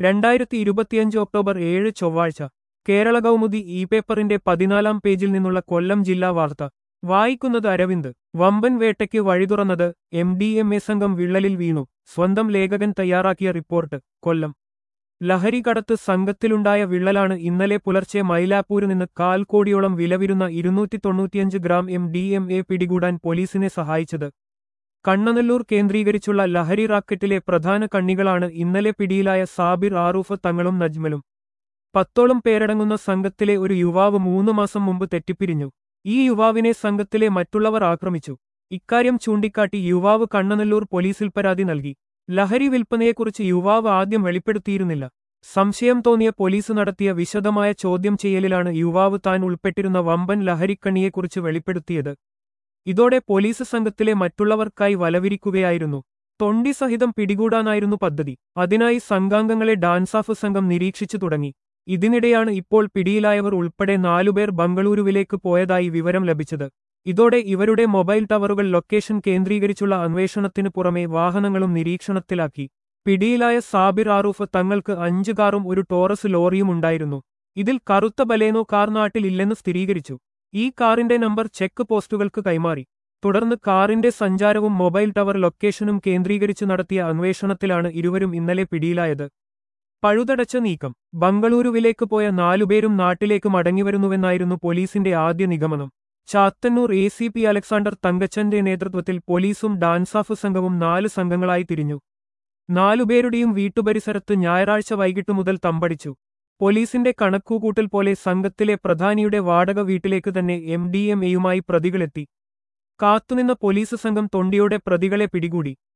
രണ്ടായിരത്തി ഇരുപത്തിയഞ്ച് ഒക്ടോബർ ഏഴ് ചൊവ്വാഴ്ച കേരള കൗമുദി ഇ പേപ്പറിന്റെ പതിനാലാം പേജിൽ നിന്നുള്ള കൊല്ലം ജില്ലാ വാർത്ത വായിക്കുന്നത് അരവിന്ദ് വമ്പൻ വേട്ടയ്ക്ക് വഴിതുറന്നത് എം ഡി എം എ സംഘം വിള്ളലിൽ വീണു സ്വന്തം ലേഖകൻ തയ്യാറാക്കിയ റിപ്പോർട്ട് കൊല്ലം ലഹരി കടത്ത് സംഘത്തിലുണ്ടായ വിള്ളലാണ് ഇന്നലെ പുലർച്ചെ മൈലാപ്പൂരിൽ നിന്ന് കാൽ കോടിയോളം വിലവിരുന്ന ഇരുന്നൂറ്റി തൊണ്ണൂറ്റിയഞ്ച് gram M D M A പിടികൂടാൻ പോലീസിനെ സഹായിച്ചത് കണ്ണനല്ലൂർ കേന്ദ്രീകരിച്ചുള്ള ലഹരി റാക്കറ്റിലെ പ്രധാന കണ്ണികളാണ് ഇന്നലെ പിടിയിലായ സാബിർ ആറൂഫ് തങ്ങളും നജ്മലും പത്തോളം പേരടങ്ങുന്ന സംഘത്തിലെ ഒരു യുവാവ് മൂന്ന് മാസം മുമ്പ് തെറ്റിപ്പിരിഞ്ഞു ഈ യുവാവിനെ സംഘത്തിലെ മറ്റുള്ളവർ ആക്രമിച്ചു ഇക്കാര്യം ചൂണ്ടിക്കാട്ടി യുവാവ് കണ്ണനല്ലൂർ പോലീസിൽ പരാതി നൽകി ലഹരി വിൽപ്പനയെക്കുറിച്ച് യുവാവ് ആദ്യം വെളിപ്പെടുത്തിയിരുന്നില്ല സംശയം തോന്നിയ പോലീസ് നടത്തിയ വിശദമായ ചോദ്യം ചെയ്യലിലാണ് യുവാവ് താൻ ഉൾപ്പെട്ടിരുന്ന വമ്പൻ ലഹരിക്കണ്ണിയെക്കുറിച്ച് വെളിപ്പെടുത്തിയത് ഇതോടെ പോലീസ് സംഘത്തിലെ മറ്റുള്ളവർക്കായി വലവിരിക്കുകയായിരുന്നു തൊണ്ടി സഹിതം പിടികൂടാനായിരുന്നു പദ്ധതി അതിനായി സംഘാംഗങ്ങളെ ഡാൻസാഫ് സംഘം നിരീക്ഷിച്ചു തുടങ്ങി ഇതിനിടെയാണ് ഇപ്പോൾ പിടിയിലായവർ ഉൾപ്പെടെ നാലുപേർ ബംഗളൂരുവിലേക്ക് പോയതായി വിവരം ലഭിച്ചത് ഇതോടെ ഇവരുടെ മൊബൈൽ ടവറുകൾ ലൊക്കേഷൻ കേന്ദ്രീകരിച്ചുള്ള അന്വേഷണത്തിനു പുറമെ വാഹനങ്ങളും നിരീക്ഷണത്തിലാക്കി പിടിയിലായ സാബിർ ആറൂഫ് തങ്ങൾക്ക് അഞ്ച് കാറും ഒരു ടോറസ് ലോറിയും ഉണ്ടായിരുന്നു ഇതിൽ കറുത്ത ബലേനോ കാർ നാട്ടിൽ ഇല്ലെന്ന് സ്ഥിരീകരിച്ചു ഈ കാറിന്റെ നമ്പർ ചെക്ക് പോസ്റ്റുകൾക്ക് കൈമാറി തുടർന്ന് കാറിന്റെ സഞ്ചാരവും മൊബൈൽ ടവർ ലൊക്കേഷനും കേന്ദ്രീകരിച്ച് നടത്തിയ അന്വേഷണത്തിലാണ് ഇരുവരും ഇന്നലെ പിടിയിലായത് പഴുതടച്ച നീക്കം ബംഗളൂരുവിലേക്ക് പോയ നാലുപേരും നാട്ടിലേക്ക് മടങ്ങിവരുന്നുവെന്നായിരുന്നു പോലീസിന്റെ ആദ്യ നിഗമനം Chathannoor A C P Alexander തങ്കച്ചന്റെ നേതൃത്വത്തിൽ പോലീസും ഡാൻസാഫ് സംഘവും നാല് സംഘങ്ങളായി തിരിഞ്ഞു നാലുപേരുടെയും വീട്ടുപരിസരത്ത് ഞായറാഴ്ച വൈകിട്ട് മുതൽ തമ്പടിച്ചു പോലീസിന്റെ കണക്കുകൂട്ടൽ പോലെ സംഘത്തിലെ പ്രധാനിയുടെ വാടക വീട്ടിലേക്ക് തന്നെ എം ഡി എം എയുമായി പ്രതികളെത്തി കാത്തുനിന്ന പോലീസ് സംഘം തൊണ്ടിയോടെ പ്രതികളെ പിടികൂടി